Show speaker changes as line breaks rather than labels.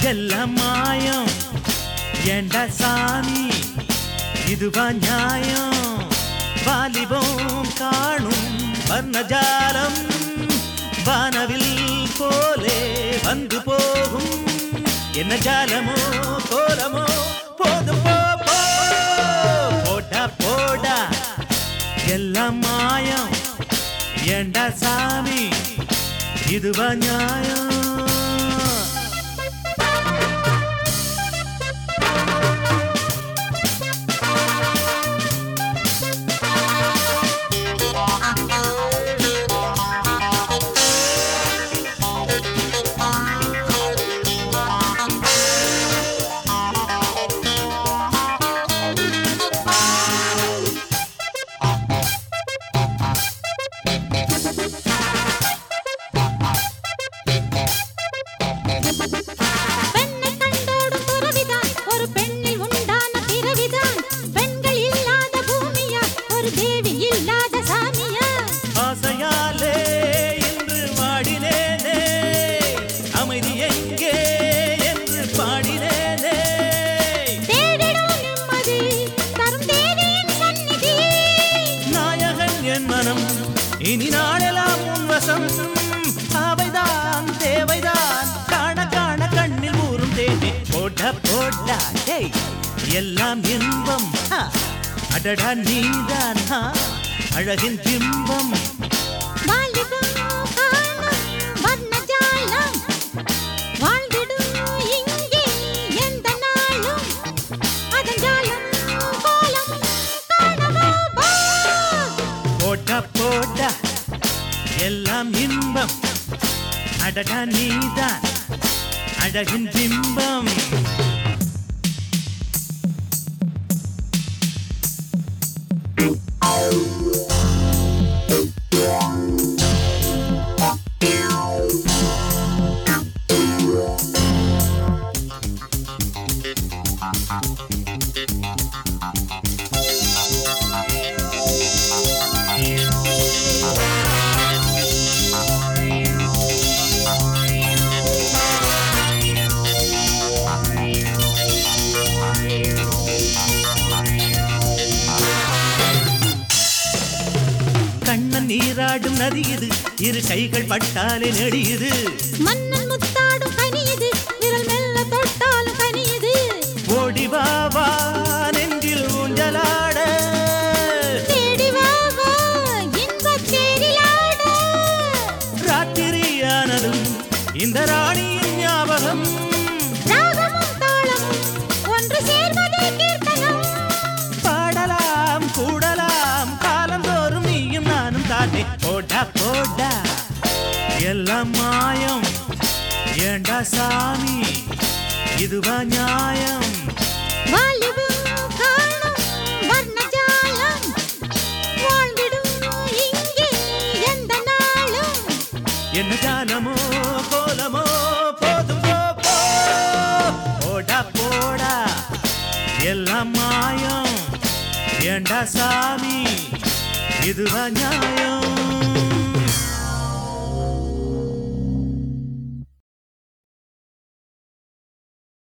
எல்லாம் மாயம் ஏண்டா சாமி இதுவா நியாயம் வாலிபம் காணும் வர்ணஜாலம் வானவில் போலே வந்து போகும் என்ன ஜாலமோ கோலமோ போதும் போ போ. போடா போடா எல்லாம் மாயம் ஏண்டா சாமி இதுவா நியாயம்
பெண்ணை கண்டோடும் துறவிதான் ஒரு பெண்ணில் உண்டான பிறவிதான் பெண்கள் இல்லாத பூமியா ஒரு தேவி இல்லாத சாமியா
ஆசையாலே இன்று வாடினேனே அமைதி எங்கே என்று பாடினேனே
தேடிடும் நிம்மதி தரும் தேவியின் சந்நிதி
நாயகன் என் மனம் இனி நாளெல்லாம் உன் வசம் அவைதான் தேவைதான் காண காண கண்ணில் ஊறும் தேனே போட போடா டேய் எல்லாம் இன்பம் ஹா. அடடா நீதான் ஹா. அழகின் பிம்பம்
வாலிபம் காணும் வர்ணஜாலம் வாழ்ந்திடும் இங்கே எந்த நாளும் அதன் ஜாலம் கோலம் காணவோ வா.
போட்டா போட்டா எல்லாம் இன்பம் அடடா நீதான் அழகின் பிம்பம் கண்ணன் நீராடும் நதி இது இரு கைகள் பட்டாலே நெடியுது
மன்னன் முத்தாடும் கனியது விரல் மெல்ல தொட்டாலும் கனியது
ஓடி வா வா நெஞ்சில் ஊஞ்சலாட
தேடி வா வா இன்பத் தேரிலாட
ராத்திரியானதும் இந்த ராணியின் ஞாபகம்
ராகமும் தாளமும் ஒன்று சேர்வதே கீர்த்தனம்
பாடலாம் கூடலாம் காலந்தோறும் நீயும் நானும் தானே போடா போடா எல்லாம் மாயம் ஏண்டா சாமி இதுவா நியாயம்
வாலிபம் காணும் வர்ணஜாலம் வாழ்ந்திடும் இங்கே எந்த நாளும்
என்ன ஜாலமோ கோலமோ போதும் போ போ. போடா போடா எல்லாம் மாயம் ஏண்டா சாமி இதுவா நியாயம்